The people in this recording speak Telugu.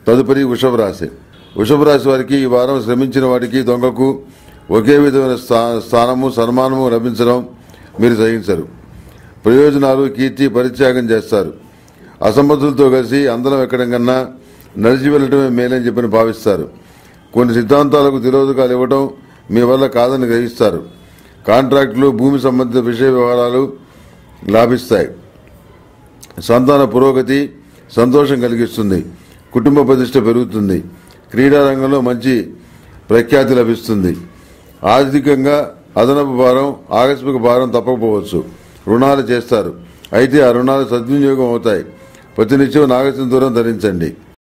తదుపరి వృషభ రాశి వృషభ రాశి వారికి ఈ వారం శ్రమించిన వాడికి దొంగకు ఒకే విధమైన స్థా- స్థానము సన్మానము లభించడం మీరు సహించరు ప్రయోజనాలు కీర్తి పరిత్యాగం చేస్తారు అసమర్థులతో కలిసి అందరం ఎక్కడం కన్నా నడిచి వెళ్ళటమే మేలని చెప్పని భావిస్తారు కొన్ని సిద్ధాంతాలకు తిరోధకాలు ఇవ్వటం మీ వల్ల కాదని గ్రహిస్తారు కాంట్రాక్టులు భూమి సంబంధిత విషయ వ్యవహారాలు లాభిస్తాయి సంతాన పురోగతి సంతోషం కలిగిస్తుంది కుటుంబ ప్రతిష్ట పెరుగుతుంది క్రీడా రంగంలో మంచి ప్రఖ్యాతి లభిస్తుంది ఆర్థికంగా అదనపు భారం ఆకస్మిక భారం తప్పకపోవచ్చు రుణాలు చేస్తారు అయితే ఆ రుణాలు సద్వినియోగం అవుతాయి ప్రతినిత్యం నాగసింధూరం ధరించండి